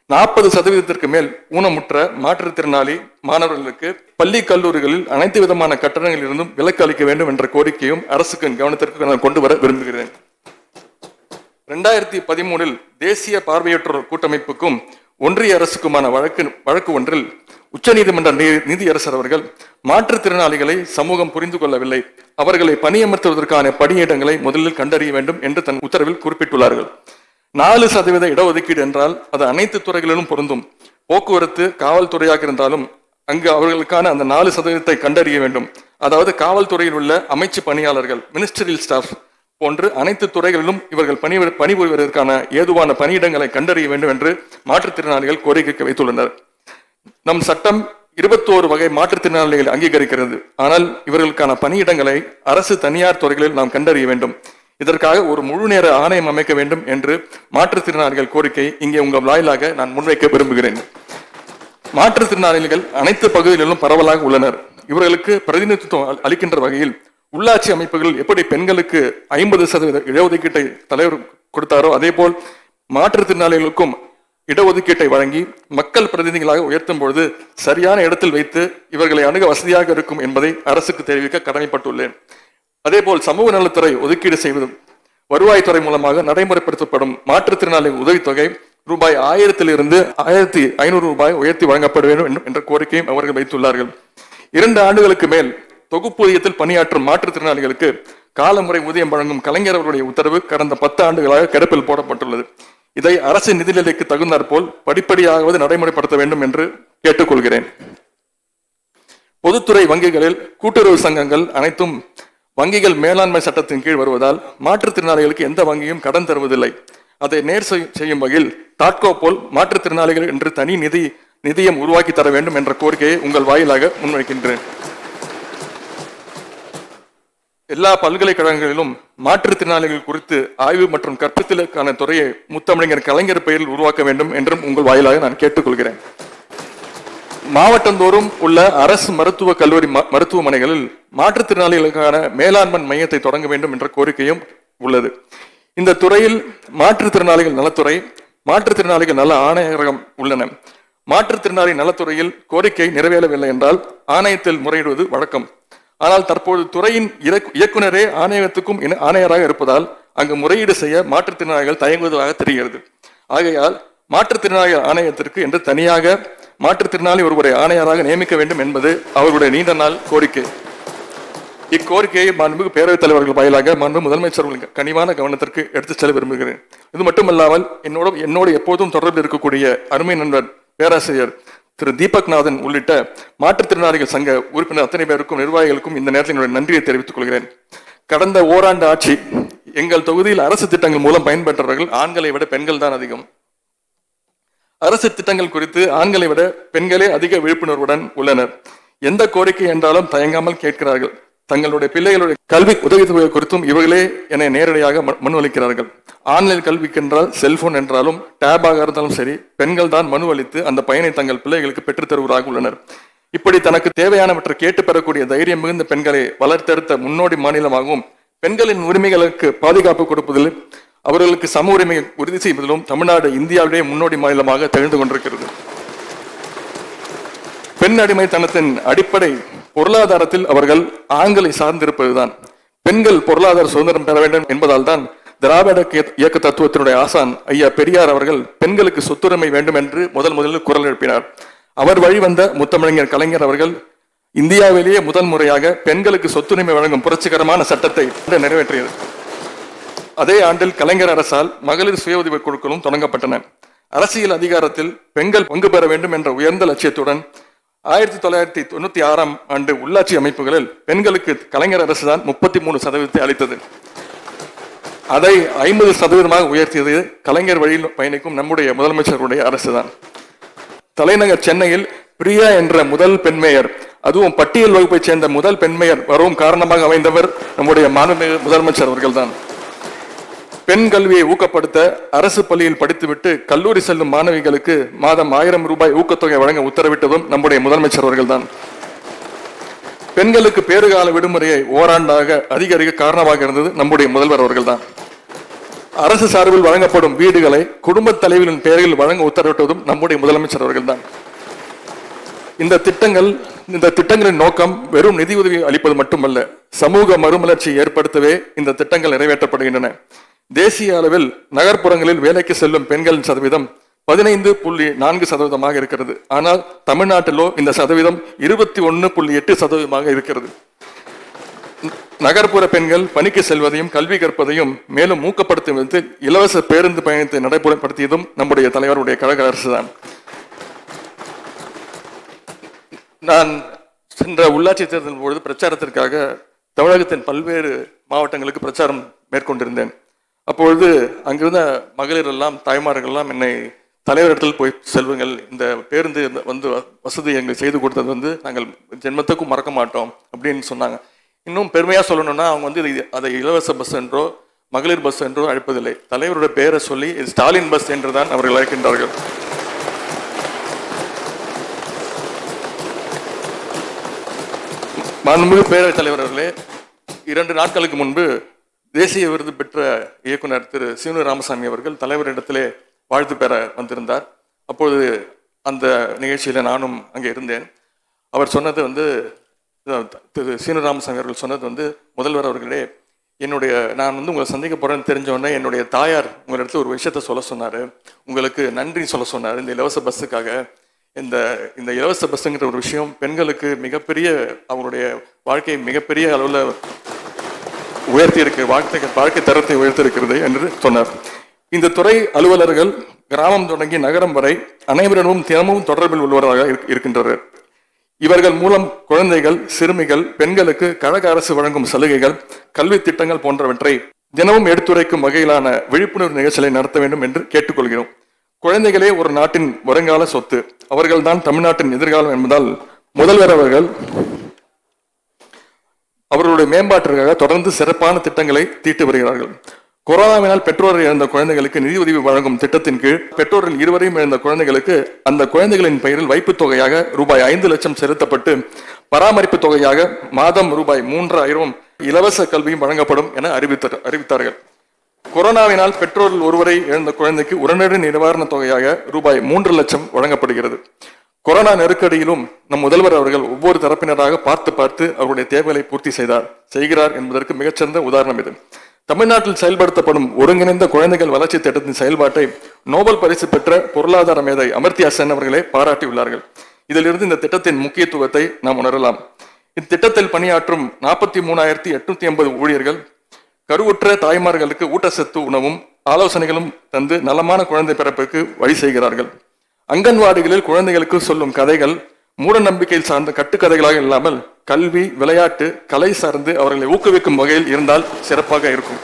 நாற்பது சதவீதத்திற்கு மேல் ஊனமுற்ற மாற்றுத்திறனாளி மாணவர்களுக்கு பள்ளி கல்லூரிகளில் அனைத்து விதமான கட்டணங்களில் இருந்தும் விலக்கு அளிக்க வேண்டும் என்ற கோரிக்கையும் அரசுக்கு கவனத்திற்கு நான் கொண்டு வர விரும்புகிறேன் ரெண்டாயிரத்தி பதிமூணில் தேசிய பார்வையற்றோர் கூட்டமைப்புக்கும் ஒன்றிய அரசுக்குமான வழக்கு வழக்கு ஒன்றில் உச்சநீதிமன்ற நீ- நீதியரசர் அவர்கள் மாற்றுத்திறனாளிகளை சமூகம் புரிந்து கொள்ளவில்லை அவர்களை பணியமர்த்துவதற்கான பணியிடங்களை முதலில் கண்டறிய வேண்டும் என்று தன் உத்தரவில் குறிப்பிட்டுள்ளார்கள் நாலு சதவீத இடஒதுக்கீடு என்றால் அது அனைத்து துறைகளிலும் பொருந்தும் போக்குவரத்து காவல்துறையாக இருந்தாலும் அங்கு அவர்களுக்கான அந்த நாலு சதவீதத்தை கண்டறிய வேண்டும் அதாவது காவல்துறையில் உள்ள அமைச்சு பணியாளர்கள் மினிஸ்டரியல் ஸ்டாஃப் போன்று அனைத்து துறைகளிலும் இவர்கள் பணி பணிபுரிவதற்கான ஏதுவான பணியிடங்களை கண்டறிய வேண்டும் என்று மாற்றுத்திறனாளிகள் கோரிக்கை வைத்துள்ளனர் நம் சட்டம் இருபத்தோரு வகை மாற்றுத்திறனாளிகளை அங்கீகரிக்கிறது ஆனால் இவர்களுக்கான பணியிடங்களை அரசு தனியார் துறைகளில் நாம் கண்டறிய வேண்டும் இதற்காக ஒரு முழு நேர ஆணையம் அமைக்க வேண்டும் என்று மாற்றுத்திறனாளிகள் கோரிக்கை இங்கே உங்கள் வாயிலாக நான் முன்வைக்க விரும்புகிறேன் மாற்றுத்திறனாளிகள் அனைத்து பகுதிகளிலும் பரவலாக உள்ளனர் இவர்களுக்கு பிரதிநிதித்துவம் அளி- அளிக்கின்ற வகையில் உள்ளாட்சி அமைப்புகள் எப்படி பெண்களுக்கு ஐம்பது சதவீத இடஒதுக்கீட்டை தலைவர் கொடுத்தாரோ அதே போல் மாற்றுத்திறனாளிகளுக்கும் இடஒதுக்கீட்டை வழங்கி மக்கள் பிரதிநிதிகளாக உயர்த்தும் பொழுது சரியான இடத்தில் வைத்து இவர்களை அணுக வசதியாக இருக்கும் என்பதை அரசுக்கு தெரிவிக்க கடமைப்பட்டுள்ளேன் அதேபோல் சமூக நலத்துறை ஒதுக்கீடு செய்வதும் வருவாய்த்துறை மூலமாக நடைமுறைப்படுத்தப்படும் மாற்றுத்திறனாளி உதவித்தொகை ரூபாய் ஆயிரத்திலிருந்து ஆயிரத்தி ஐநூறு ரூபாய் உயர்த்தி வழங்கப்பட வேண்டும் என்று- என்ற கோரிக்கையும் அவர்கள் வைத்துள்ளார்கள் இரண்டு ஆண்டுகளுக்கு மேல் தொகுப்பூதியத்தில் பணியாற்றும் மாற்றுத்திறனாளிகளுக்கு காலமுறை ஊதியம் வழங்கும் கலைஞர் அவருடைய உத்தரவு கடந்த பத்து ஆண்டுகளாக கிடப்பில் போடப்பட்டுள்ளது இதை அரசு நிதிநிலைக்கு தகுந்தாற்போல் படிப்படியாகவது நடைமுறைப்படுத்த வேண்டும் என்று கேட்டுக்கொள்கிறேன் பொதுத்துறை வங்கிகளில் கூட்டுறவு சங்கங்கள் அனைத்தும் வங்கிகள் மேலாண்மை சட்டத்தின் கீழ் வருவதால் மாற்றுத்திறனாளிகளுக்கு எந்த வங்கியும் கடன் தருவதில்லை அதை நேர் செய்- செய்யும் வகையில் தாட்கோ போல் மாற்றுத்திறனாளிகள் என்று தனி நிதி நிதியம் உருவாக்கி தர வேண்டும் என்ற கோரிக்கையை உங்கள் வாயிலாக முன்வைக்கின்றேன் எல்லா பல்கலைக்கழகங்களிலும் மாற்றுத்திறனாளிகள் குறித்து ஆய்வு மற்றும் கற்பித்தலுக்கான துறையை முத்தமிழர் கலைஞர் பெயரில் உருவாக்க வேண்டும் என்றும் உங்கள் வாயிலாக நான் கேட்டுக்கொள்கிறேன் மாவட்டந்தோறும் உள்ள அரசு மருத்துவ கல்லூரி ம- மருத்துவமனைகளில் மாற்றுத்திறனாளிகளுக்கான மேலாண்மை மையத்தை தொடங்க வேண்டும் என்ற கோரிக்கையும் உள்ளது இந்த துறையில் மாற்றுத்திறனாளிகள் நலத்துறை மாற்றுத்திறனாளிகள் நல ஆணையரகம் உள்ளன மாற்றுத்திறனாளி நலத்துறையில் கோரிக்கை நிறைவேறவில்லை என்றால் ஆணையத்தில் முறையிடுவது வழக்கம் ஆனால் தற்போது துறையின் இயக்கு- இயக்குனரே ஆணையத்துக்கும் இணை- ஆணையராக இருப்பதால் அங்கு முறையீடு செய்ய மாற்றுத்திறனாளிகள் தயங்குவதாக தெரிகிறது ஆகையால் மாற்றுத்திறனாளிகள் ஆணையத்திற்கு என்று தனியாக மாற்றுத்திறனாளி ஒருவரை ஆணையராக நியமிக்க வேண்டும் என்பது அவர்களுடைய நீண்ட நாள் கோரிக்கை இக்கோரிக்கையை மாண்புமிகு பேரவைத் தலைவர்கள் வாயிலாக மாண்பு முதலமைச்சர் அவர்களின் கனிவான கவனத்திற்கு எடுத்துச் செல்ல விரும்புகிறேன் இது மட்டுமல்லாமல் என்னோட என்னோடு எப்போதும் தொடர்பில் இருக்கக்கூடிய அருமை நண்பர் பேராசிரியர் திரு தீபக் நாதன் உள்ளிட்ட மாற்றுத்திறனாளிகள் சங்க உறுப்பினர் அத்தனை பேருக்கும் நிர்வாகிகளுக்கும் இந்த நேரத்தில் என்னுடைய நன்றியை தெரிவித்துக் கொள்கிறேன் கடந்த ஓராண்டு ஆட்சி எங்கள் தொகுதியில் அரசு திட்டங்கள் மூலம் பயன்பெற்றவர்கள் ஆண்களை விட பெண்கள் தான் அதிகம் அரசு திட்டங்கள் குறித்து ஆண்களை விட பெண்களே அதிக விழிப்புணர்வுடன் உள்ளனர் எந்த கோரிக்கை என்றாலும் தயங்காமல் கேட்கிறார்கள் தங்களுடைய பிள்ளைகளுடைய கல்வி உதவித்தொகை குறித்தும் இவர்களே என்னை நேரடியாக ம- முன்வைக்கிறார்கள் ஆன்லைன் கல்விக்கு என்றால் செல்போன் என்றாலும் டேபாக இருந்தாலும் சரி பெண்கள் தான் மனு அளித்து அந்த பயனை தங்கள் பிள்ளைகளுக்கு பெற்றுத் தருவதாக உள்ளனர் இப்படி தனக்கு தேவையானவற்றை கேட்டு பெறக்கூடிய தைரியம் மிகுந்த பெண்களை வளர்த்தெடுத்த முன்னோடி மாநிலமாகவும் பெண்களின் உரிமைகளுக்கு பாதுகாப்பு கொடுப்பதில் அவர்களுக்கு சம உரிமையை உறுதி செய்வதிலும் தமிழ்நாடு இந்தியாவிலேயே முன்னோடி மாநிலமாக திகழ்ந்து கொண்டிருக்கிறது பெண் அடிமைத்தனத்தின் அடிப்படை பொருளாதாரத்தில் அவர்கள் ஆண்களை சார்ந்திருப்பதுதான் பெண்கள் பொருளாதார சுதந்திரம் பெற வேண்டும் என்பதால் தான் திராவிட இயக்க- இயக்க தத்துவத்தினுடைய ஆசான் ஐயா பெரியார் அவர்கள் பெண்களுக்கு சொத்துரிமை வேண்டும் என்று முதல் முதலில் குரல் எழுப்பினார் அவர் வழிவந்த முத்தமிழர் கலைஞர் அவர்கள் இந்தியாவிலேயே முதல் முறையாக பெண்களுக்கு சொத்துரிமை வழங்கும் புரட்சிகரமான சட்டத்தை நிறைவேற்றியது அதே ஆண்டில் கலைஞர் அரசால் மகளிர் சுய உதவி குழுக்களும் தொடங்கப்பட்டன அரசியல் அதிகாரத்தில் பெண்கள் பங்கு பெற வேண்டும் என்ற உயர்ந்த லட்சியத்துடன் ஆயிரத்தி தொள்ளாயிரத்தி தொண்ணூத்தி ஆறாம் ஆண்டு உள்ளாட்சி அமைப்புகளில் பெண்களுக்கு கலைஞர் அரசுதான் முப்பத்தி மூணு சதவீதத்தை அளித்தது அதை ஐம்பது சதவீதமாக உயர்த்தியது கலைஞர் வழியில் பயணிக்கும் நம்முடைய முதலமைச்சருடைய அரசுதான் தலைநகர் சென்னையில் பிரியா என்ற முதல் பெண் மேயர் அதுவும் பட்டியல் வகுப்பைச் சேர்ந்த முதல் பெண் மேயர் வரவும் காரணமாக அமைந்தவர் நம்முடைய மாண்புமிகு முதலமைச்சர் அவர்கள்தான் பெண் கல்வியை ஊக்கப்படுத்த அரசு பள்ளியில் படித்துவிட்டு கல்லூரி செல்லும் மாணவிகளுக்கு மாதம் ஆயிரம் ரூபாய் ஊக்கத்தொகை வழங்க உத்தரவிட்டதும் நம்முடைய முதலமைச்சர் அவர்கள்தான் பெண்களுக்கு பேறுகால விடுமுறையை ஓராண்டாக அதிகரிக்க காரணமாக இருந்தது நம்முடைய முதல்வர் அவர்கள்தான் அரசு சார்பில் வழங்கப்படும் வீடுகளை குடும்பத் தலைவரின் பெயரில் வழங்க உத்தரவிட்டதும் நம்முடைய முதலமைச்சர் அவர்கள்தான் இந்த திட்டங்கள் இந்த திட்டங்களின் நோக்கம் வெறும் நிதி உதவி அளிப்பது மட்டுமல்ல சமூக மறுமலர்ச்சி ஏற்படுத்தவே இந்த திட்டங்கள் நிறைவேற்றப்படுகின்றன தேசிய அளவில் நகர்ப்புறங்களில் வேலைக்கு செல்லும் பெண்களின் சதவீதம் பதினைந்து புள்ளி நான்கு சதவீதமாக இருக்கிறது ஆனால் தமிழ்நாட்டிலோ இந்த சதவீதம் இருபத்தி ஒன்று புள்ளி எட்டு சதவீதமாக இருக்கிறது நகர்ப்புற பெண்கள் பணிக்கு செல்வதையும் கல்வி கற்பதையும் மேலும் ஊக்கப்படுத்தும் விதத்தில் இலவச பேருந்து பயணத்தை நடைமுறைப்படுத்தியதும் நம்முடைய தலைவருடைய கழக அரசுதான் நான் சென்ற உள்ளாட்சி தேர்தல் பொழுது பிரச்சாரத்திற்காக தமிழகத்தின் பல்வேறு மாவட்டங்களுக்கு பிரச்சாரம் மேற்கொண்டிருந்தேன் அப்பொழுது அங்கிருந்த மகளிர் எல்லாம் தாய்மார்கள் எல்லாம் என்னை தலைவரிடத்தில் போய் செல்வங்கள் இந்த பேருந்து வந்து வசதி எங்களுக்கு செய்து கொடுத்தது வந்து நாங்கள் ஜென்மத்துக்கும் மறக்க மாட்டோம் அப்படின்னு சொன்னாங்க இன்னும் பெருமையா சொல்லணும்னா அவங்க வந்து இது அதை இலவச பஸ் என்றோ மகளிர் பஸ் என்றோ அழைப்பதில்லை தலைவருடைய பெயரை சொல்லி இது ஸ்டாலின் பஸ் என்றுதான் அவர்கள் அழைக்கின்றார்கள் மாண்புமிகு பேரவைத் தலைவர் அவர்களே இரண்டு நாட்களுக்கு முன்பு தேசிய விருது பெற்ற இயக்குனர் திரு சீனு ராமசாமி அவர்கள் தலைவரிடத்திலே வாழ்த்து பெற வந்திருந்தார் அப்பொழுது அந்த நிகழ்ச்சியில நானும் அங்கே இருந்தேன் அவர் சொன்னது வந்து அஹ், திரு சீனு ராமசாமி அவர்கள் சொன்னது வந்து முதல்வர் அவர்களே என்னுடைய நான் வந்து உங்களை சந்திக்க போறேன்னு தெரிஞ்ச உடனே என்னுடைய தாயார் உங்களிடத்துல ஒரு விஷயத்த சொல்ல சொன்னாரு உங்களுக்கு நன்றி சொல்ல சொன்னார் இந்த இலவச பஸ்ஸுக்காக இந்த இந்த இலவச பஸ்ஸுங்கிற ஒரு விஷயம் பெண்களுக்கு மிகப்பெரிய அவங்களுடைய வாழ்க்கையை மிகப்பெரிய அளவில் உயர்த்தி இருக்கு வாழ்க்கை வாழ்க்கை தரத்தை உயர்த்தி இருக்கிறது என்று சொன்னார் இந்த துறை அலுவலர்கள் கிராமம் தொடங்கி நகரம் வரை அனைவரிடமும் தினமும் தொடர்பில் உள்ளவராக இருக்- இருக்கின்றனர் இவர்கள் மூலம் குழந்தைகள் சிறுமிகள் பெண்களுக்கு கழக அரசு வழங்கும் சலுகைகள் கல்வி திட்டங்கள் போன்றவற்றை தினமும் எடுத்துரைக்கும் வகையிலான விழிப்புணர்வு நிகழ்ச்சிகளை நடத்த வேண்டும் என்று கேட்டுக்கொள்கிறோம் குழந்தைகளே ஒரு நாட்டின் வருங்கால சொத்து அவர்கள்தான் தமிழ்நாட்டின் எதிர்காலம் என்பதால் முதல்வர் அவர்கள் அவர்களுடைய மேம்பாட்டிற்காக தொடர்ந்து சிறப்பான திட்டங்களை தீட்டி வருகிறார்கள் கொரோனாவினால் பெற்றோரை இழந்த குழந்தைகளுக்கு நிதியுதவி வழங்கும் திட்டத்தின் கீழ் பெற்றோரில் இருவரையும் இழந்த குழந்தைகளுக்கு அந்த குழந்தைகளின் பெயரில் வைப்புத் தொகையாக ரூபாய் ஐந்து லட்சம் செலுத்தப்பட்டு பராமரிப்பு தொகையாக மாதம் ரூபாய் மூன்றாயிரம் இலவச கல்வியும் வழங்கப்படும் என அறிவித்தார் அறிவித்தார்கள் கொரோனாவினால் பெற்றோரில் ஒருவரை இழந்த குழந்தைக்கு உடனடி நிவாரணத் தொகையாக ரூபாய் மூன்று லட்சம் வழங்கப்படுகிறது கொரோனா நெருக்கடியிலும் நம் முதல்வர் அவர்கள் ஒவ்வொரு தரப்பினராக பார்த்து பார்த்து அவருடைய தேவைகளை பூர்த்தி செய்தார் செய்கிறார் என்பதற்கு மிகச்சிறந்த உதாரணம் இது தமிழ்நாட்டில் செயல்படுத்தப்படும் ஒருங்கிணைந்த குழந்தைகள் வளர்ச்சி திட்டத்தின் செயல்பாட்டை நோபல் பரிசு பெற்ற பொருளாதார மேதை அமர்த்தியா சென் அவர்களே பாராட்டியுள்ளார்கள் இதிலிருந்து இந்த திட்டத்தின் முக்கியத்துவத்தை நாம் உணரலாம் இத்திட்டத்தில் பணியாற்றும் நாற்பத்தி மூணாயிரத்தி எட்நூத்தி ஐம்பது ஊழியர்கள் கருவுற்ற தாய்மார்களுக்கு ஊட்டச்சத்து உணவும் ஆலோசனைகளும் தந்து நலமான குழந்தை பிறப்புக்கு வழி செய்கிறார்கள் அங்கன்வாடிகளில் குழந்தைகளுக்கு சொல்லும் கதைகள் மூட நம்பிக்கை சார்ந்த கட்டுக்கதைகளாக இல்லாமல் கல்வி விளையாட்டு கலை சார்ந்து அவர்களை ஊக்குவிக்கும் வகையில் இருந்தால் சிறப்பாக இருக்கும்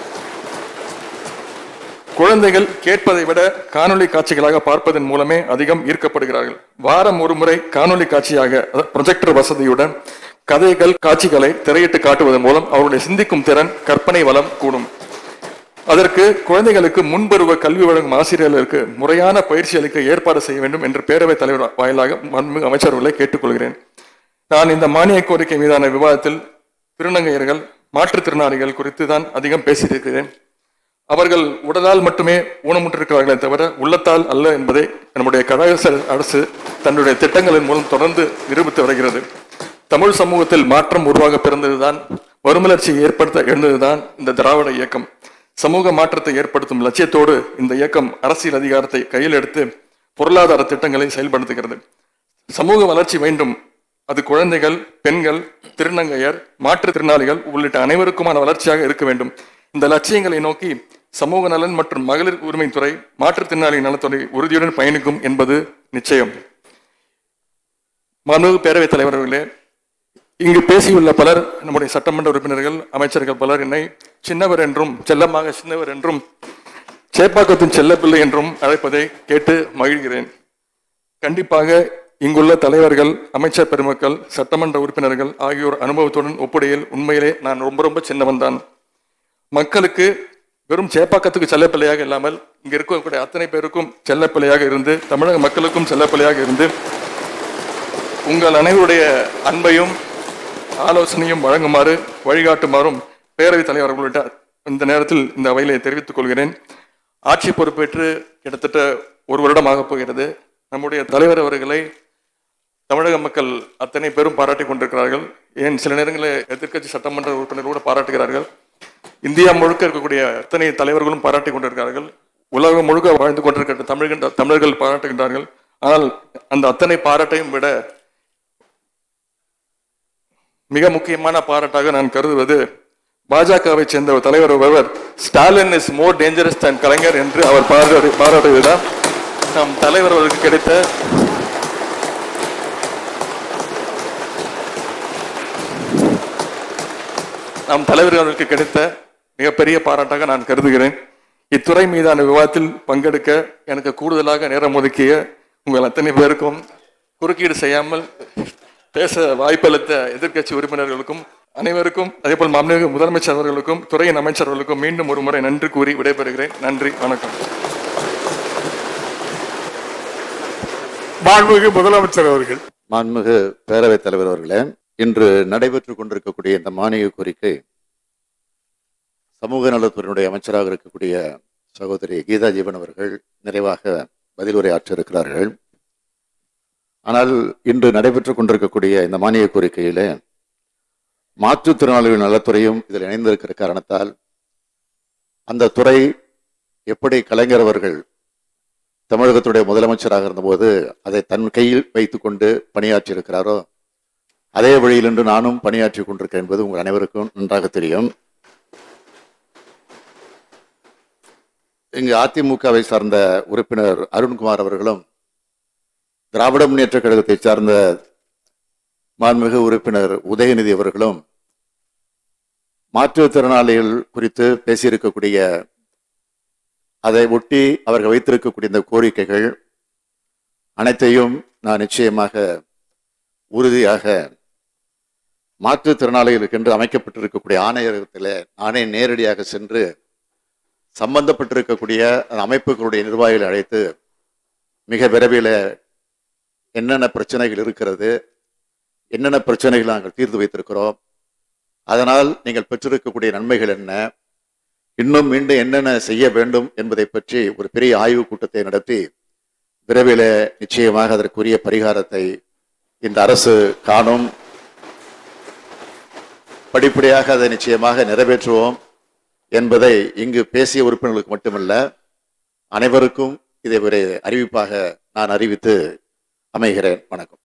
குழந்தைகள் கேட்பதை விட காணொளி காட்சிகளாக பார்ப்பதன் மூலமே அதிகம் ஈர்க்கப்படுகிறார்கள் வாரம் ஒரு முறை காணொளி காட்சியாக ப்ரொஜெக்டர் வசதியுடன் கதைகள் காட்சிகளை திரையிட்டு காட்டுவதன் மூலம் அவருடைய சிந்திக்கும் திறன் கற்பனை வளம் கூடும் அதற்கு குழந்தைகளுக்கு முன்பருவ கல்வி வழங்கும் ஆசிரியர்களுக்கு முறையான பயிற்சி அளிக்க ஏற்பாடு செய்ய வேண்டும் என்று பேரவைத் தலைவர் வாயிலாக மாண்புமிகு அமைச்சர்களை கேட்டுக்கொள்கிறேன் நான் இந்த மானிய கோரிக்கை மீதான விவாதத்தில் திருநங்கையர்கள் மாற்றுத்திறனாளிகள் குறித்து தான் அதிகம் பேசியிருக்கிறேன் அவர்கள் உடலால் மட்டுமே ஊனமுற்றிருக்கிறார்களே தவிர உள்ளத்தால் அல்ல என்பதை நம்முடைய கழக அரசு தன்னுடைய திட்டங்களின் மூலம் தொடர்ந்து நிரூபித்து வருகிறது தமிழ் சமூகத்தில் மாற்றம் உருவாக பிறந்ததுதான் மறுமலர்ச்சியை ஏற்படுத்த எழுந்ததுதான் இந்த திராவிட இயக்கம் சமூக மாற்றத்தை ஏற்படுத்தும் லட்சியத்தோடு இந்த இயக்கம் அரசியல் அதிகாரத்தை கையில் எடுத்து பொருளாதார திட்டங்களை செயல்படுத்துகிறது சமூக வளர்ச்சி வேண்டும் அது குழந்தைகள் பெண்கள் திருநங்கையர் மாற்றுத்திறனாளிகள் உள்ளிட்ட அனைவருக்குமான வளர்ச்சியாக இருக்க வேண்டும் இந்த லட்சியங்களை நோக்கி சமூக நலன் மற்றும் மகளிர் உரிமைத்துறை மாற்றுத்திறனாளி நலத்துறை உறுதியுடன் பயணிக்கும் என்பது நிச்சயம் மாண்புமிகு பேரவைத் தலைவர் அவர்களே இங்கு பேசியுள்ள பலர் நம்முடைய சட்டமன்ற உறுப்பினர்கள் அமைச்சர்கள் பலர் என்னை சின்னவர் என்றும் செல்லமாக சின்னவர் என்றும் சேப்பாக்கத்தின் செல்லப்பிள்ளை என்றும் அழைப்பதை கேட்டு மகிழ்கிறேன் கண்டிப்பாக இங்குள்ள தலைவர்கள் அமைச்சர் பெருமக்கள் சட்டமன்ற உறுப்பினர்கள் ஆகியோர் அனுபவத்துடன் ஒப்புடையில் உண்மையிலே நான் ரொம்ப ரொம்ப சின்னவன் தான் மக்களுக்கு வெறும் சேப்பாக்கத்துக்கு செல்லப்பிள்ளையாக இல்லாமல் இங்க இருக்கக்கூடிய அத்தனை பேருக்கும் செல்லப்பிள்ளையாக இருந்து தமிழக மக்களுக்கும் செல்லப்பிள்ளையாக இருந்து உங்கள் அனைவருடைய அன்பையும் ஆலோசனையும் வழங்குமாறு வழிகாட்டுமாறும் பேரவைத் தலைவர் உள்ளிட்ட இந்த நேரத்தில் இந்த அவையிலே தெரிவித்துக் கொள்கிறேன் ஆட்சி பொறுப்பேற்று கிட்டத்தட்ட ஒரு வருடமாக போகிறது நம்முடைய தலைவர் அவர்களை தமிழக மக்கள் அத்தனை பேரும் பாராட்டி கொண்டிருக்கிறார்கள் ஏன் சில நேரங்களில் எதிர்க்கட்சி சட்டமன்ற உறுப்பினர் கூட பாராட்டுகிறார்கள் இந்தியா முழுக்க இருக்கக்கூடிய அத்தனை தலைவர்களும் பாராட்டி கொண்டிருக்கிறார்கள் உலகம் முழுக்க வாழ்ந்து கொண்டிருக்கிற தமிழ்கின்ற தமிழர்கள் பாராட்டுகின்றார்கள் ஆனால் அந்த அத்தனை பாராட்டையும் விட மிக முக்கியமான பாராட்டாக நான் கருதுவது பாஜகவை சேர்ந்த ஒரு தலைவர் ஒருவர் Stalin is more dangerous than Kalaignar என்று அவர் பாராட்டு பாராட்டுவதுதான் நம் தலைவர் அவருக்கு கிடைத்த நம் தலைவர் அவர்களுக்கு கிடைத்த மிகப்பெரிய பாராட்டாக நான் கருதுகிறேன் இத்துறை மீதான விவாதத்தில் பங்கெடுக்க எனக்கு கூடுதலாக நேரம் ஒதுக்கிய உங்கள் அத்தனை பேருக்கும் குறுக்கீடு செய்யாமல் பேச வாய்ப்பளித்த எதிர்க்கட்சி உறுப்பினர்களுக்கும் அனைவருக்கும் அதேபோல் மாண்புமிகு முதலமைச்சர் அவர்களுக்கும் துறையின் அமைச்சர்களுக்கும் மீண்டும் ஒரு முறை நன்றி கூறி விடைபெறுகிறேன் நன்றி வணக்கம் மாண்புமிகு முதலமைச்சர் அவர்கள் மாண்புமிகு பேரவைத் தலைவர் அவர்களே இன்று நடைபெற்றுக் கொண்டிருக்கக்கூடிய இந்த மானிய கோரிக்கை சமூக நலத்துறையினுடைய அமைச்சராக இருக்கக்கூடிய சகோதரி கீதா ஜீவன் அவர்கள் நிறைவாக பதிலுரை ஆற்ற இருக்கிறார்கள் ஆனால் இன்று நடைபெற்றுக் கொண்டிருக்கக்கூடிய இந்த மானிய கோரிக்கையிலே மாற்றுத்திறனாளிகள் நலத்துறையும் இதில் இணைந்திருக்கிற காரணத்தால் அந்த துறை எப்படி கலைஞர் அவர்கள் தமிழகத்துடைய முதலமைச்சராக இருந்தபோது அதை தன் கையில் வைத்துக்கொண்டு பணியாற்றி இருக்கிறாரோ அதே வழியில் இன்று நானும் பணியாற்றி கொண்டிருக்கேன் என்பது உங்கள் அனைவருக்கும் நன்றாக தெரியும் இங்கு அதிமுகவை சார்ந்த உறுப்பினர் அருண்குமார் அவர்களும் திராவிட முன்னேற்ற கழகத்தை சார்ந்த மாண்புமிகு உறுப்பினர் உதயநிதி அவர்களும் மாற்றுத்திறனாளிகள் குறித்து பேசியிருக்கக்கூடிய அதை ஒட்டி அவர்கள் வைத்திருக்கக்கூடிய இந்த கோரிக்கைகள் அனைத்தையும் நான் நிச்சயமாக உறுதியாக மாற்றுத்திறனாளிகளுக்கென்று அமைக்கப்பட்டிருக்கக்கூடிய ஆணையரகத்தில் நானே நேரடியாக சென்று சம்பந்தப்பட்டிருக்கக்கூடிய அந்த அமைப்புகளுடைய நிர்வாகிகளை அழைத்து மிக விரைவில் என்னென்ன பிரச்சனைகள் இருக்கிறது என்னென்ன பிரச்சனைகள் நாங்கள் தீர்த்து வைத்திருக்கிறோம் அதனால் நீங்கள் பெற்றிருக்கக்கூடிய நன்மைகள் என்ன இன்னும் மீண்டும் என்னென்ன செய்ய வேண்டும் என்பதை பற்றி ஒரு பெரிய ஆய்வுக் கூட்டத்தை நடத்தி விரைவில் நிச்சயமாக அதற்குரிய பரிகாரத்தை இந்த அரசு காணும் படிப்படியாக அதை நிச்சயமாக நிறைவேற்றுவோம் என்பதை இங்கு பேசிய உறுப்பினர்களுக்கு மட்டுமல்ல அனைவருக்கும் இதை ஒரு அறிவிப்பாக நான் அறிவித்து அமைகிறேன் வணக்கம்